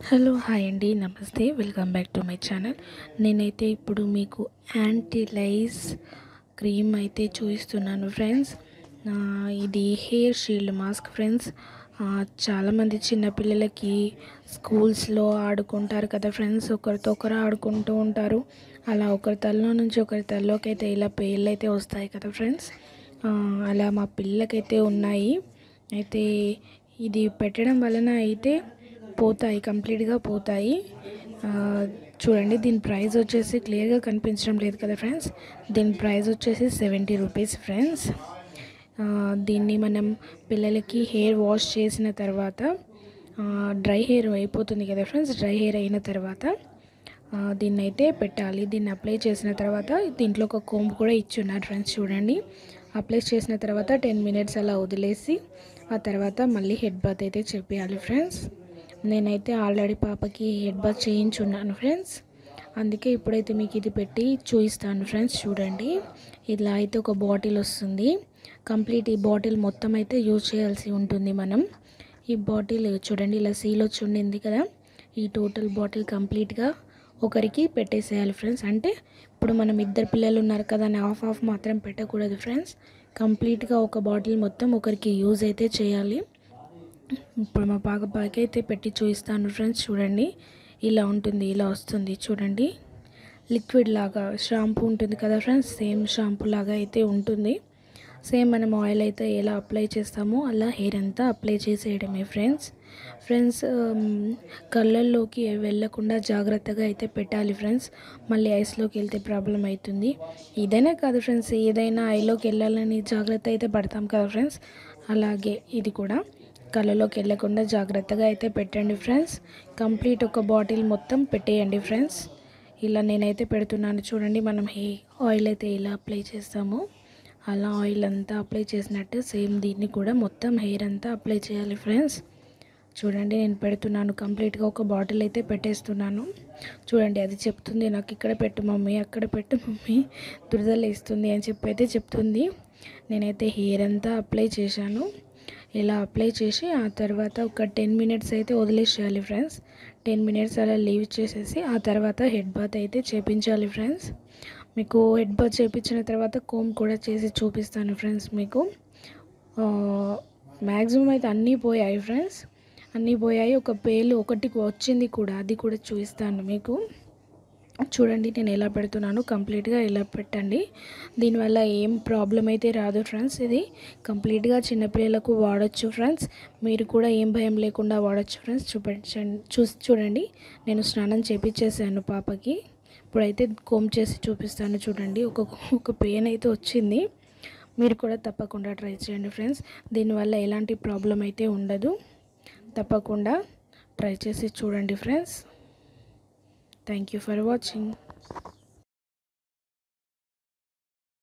hello hi అండి నమస్తే welcome back to my channel నేనైతే ఇప్పుడు మీకు యాంటీ లైస్ క్రీమ్ అయితే చూపిస్తున్నాను ఫ్రెండ్స్ ఆ, ఇది హెయిర్ షీల్డ్ మాస్క్ ఫ్రెండ్స్ ఆ, చాలామంది చిన్నపిల్లలకి స్కూల్స్లో ఆడుకుంటారు కదా ఫ్రెండ్స్ ఒకరితో ఒకరు ఆడుకుంటూ ఉంటారు అలా ఒకరి తలలో నుంచి ఒకరి తలలోకి అయితే ఇలా పేర్లు అయితే వస్తాయి కదా ఫ్రెండ్స్ ఆ, అలా మా పిల్లకైతే ఉన్నాయి అయితే ఇది పెట్టడం వలన అయితే పోతాయి కంప్లీట్గా పోతాయి ఆ, చూడండి దీని ప్రైస్ వచ్చేసి క్లియర్గా కనిపించడం లేదు కదా ఫ్రెండ్స్ దీని ప్రైస్ వచ్చేసి సెవెంటీ రూపీస్ ఫ్రెండ్స్ ఆ, దీన్ని మనం పిల్లలకి హెయిర్ వాష్ చేసిన తర్వాత డ్రై హెయిర్ అయిపోతుంది కదా ఫ్రెండ్స్ డ్రై హెయిర్ అయిన తర్వాత ఆ, దీన్ని అయితే పెట్టాలి దీన్ని అప్లై చేసిన తర్వాత దీంట్లో ఒక కోంబ్ కూడా ఇచ్చున్నారు ఫ్రెండ్స్ చూడండి అప్లై చేసిన తర్వాత టెన్ మినిట్స్ అలా వదిలేసి ఆ తర్వాత మళ్ళీ హెడ్ బాత్ అయితే చెప్పేయాలి ఫ్రెండ్స్ నేనైతే ఆల్రెడీ పాపకి హెడ్ బాత్ చేయించున్నాను ఫ్రెండ్స్ అందుకే ఇప్పుడైతే మీకు ఇది పెట్టి చూపిస్తాను ఫ్రెండ్స్ చూడండి ఇలా అయితే ఒక బాటిల్ వస్తుంది కంప్లీట్ ఈ బాటిల్ మొత్తం అయితే యూజ్ చేయాల్సి ఉంటుంది మనం ఈ బాటిల్ చూడండి ఇలా సీల్ వచ్చి ఉండింది కదా ఈ టోటల్ బాటిల్ కంప్లీట్గా ఒకరికి పెట్టేసేయాలి ఫ్రెండ్స్ అంటే ఇప్పుడు మనం ఇద్దరు పిల్లలు ఉన్నారు కదా అని హాఫ్ హాఫ్ మాత్రం పెట్టకూడదు ఫ్రెండ్స్ కంప్లీట్గా ఒక బాటిల్ మొత్తం ఒకరికి యూజ్ అయితే చేయాలి ఇప్పుడు మా పాప పాకి అయితే పెట్టి చూపిస్తాను ఫ్రెండ్స్ చూడండి ఇలా ఉంటుంది ఇలా వస్తుంది చూడండి లిక్విడ్ లాగా షాంపూ ఉంటుంది కదా ఫ్రెండ్స్ సేమ్ షాంపూ లాగా అయితే ఉంటుంది సేమ్ మనం ఆయిల్ అయితే ఎలా అప్లై చేస్తామో అలా హెయిర్ అంతా అప్లై చేసేయడమే ఫ్రెండ్స్ ఫ్రెండ్స్ కళ్ళల్లోకి వెళ్ళకుండా జాగ్రత్తగా అయితే పెట్టాలి ఫ్రెండ్స్ మళ్ళీ ఐస్లోకి వెళ్తే ప్రాబ్లం అవుతుంది ఇదైనా కాదు ఫ్రెండ్స్ ఏదైనా ఐలోకి వెళ్ళాలని జాగ్రత్త అయితే పడతాం కదా ఫ్రెండ్స్ అలాగే ఇది కూడా కళ్ళలోకి వెళ్ళకుండా జాగ్రత్తగా అయితే పెట్టండి ఫ్రెండ్స్ కంప్లీట్ ఒక బాటిల్ మొత్తం పెట్టేయండి ఫ్రెండ్స్ ఇలా నేనైతే పెడుతున్నాను చూడండి మనం హే ఆయిల్ అయితే ఎలా అప్లై చేస్తామో అలా ఆయిల్ అంతా అప్లై చేసినట్టు సేమ్ దీన్ని కూడా మొత్తం హెయిర్ అంతా అప్లై చేయాలి ఫ్రెండ్స్ చూడండి నేను పెడుతున్నాను కంప్లీట్గా ఒక బాటిల్ అయితే పెట్టేస్తున్నాను చూడండి అది చెప్తుంది నాకు ఇక్కడ పెట్టు మమ్మీ అక్కడ పెట్టు మమ్మీ దురదలు వేస్తుంది అని చెప్పి అయితే చెప్తుంది నేనైతే హెయిర్ అంతా అప్లై చేశాను ఇలా అప్లై చేసి ఆ తర్వాత ఒక టెన్ మినిట్స్ అయితే వదిలేసేయాలి ఫ్రెండ్స్ టెన్ మినిట్స్ అలా లీవ్ చేసేసి ఆ తర్వాత హెడ్ బాత్ అయితే చేపించాలి ఫ్రెండ్స్ మీకు హెడ్ బాత్ చేపించిన తర్వాత కోమ్ కూడా చేసి చూపిస్తాను ఫ్రెండ్స్ మీకు మ్యాక్సిమం అయితే అన్నీ పోయాయి ఫ్రెండ్స్ అన్నీ పోయాయి ఒక పేలు ఒకటి వచ్చింది కూడా అది కూడా చూపిస్తాను మీకు చూడండి నేను ఎలా పెడుతున్నాను కంప్లీట్గా ఇలా పెట్టండి దీనివల్ల ఏం ప్రాబ్లం అయితే రాదు ఫ్రెండ్స్ ఇది కంప్లీట్గా చిన్నపిల్లలకు వాడచ్చు ఫ్రెండ్స్ మీరు కూడా ఏం భయం లేకుండా వాడచ్చు ఫ్రెండ్స్ చూపించండి చూసి చూడండి నేను స్నానం చేపించేసాను పాపకి ఇప్పుడైతే కోమ్ చేసి చూపిస్తాను చూడండి ఒక ఒక పెయిన్ అయితే వచ్చింది మీరు కూడా తప్పకుండా ట్రై చేయండి ఫ్రెండ్స్ దీనివల్ల ఎలాంటి ప్రాబ్లం అయితే ఉండదు తప్పకుండా ట్రై చేసి చూడండి friends thank you for watching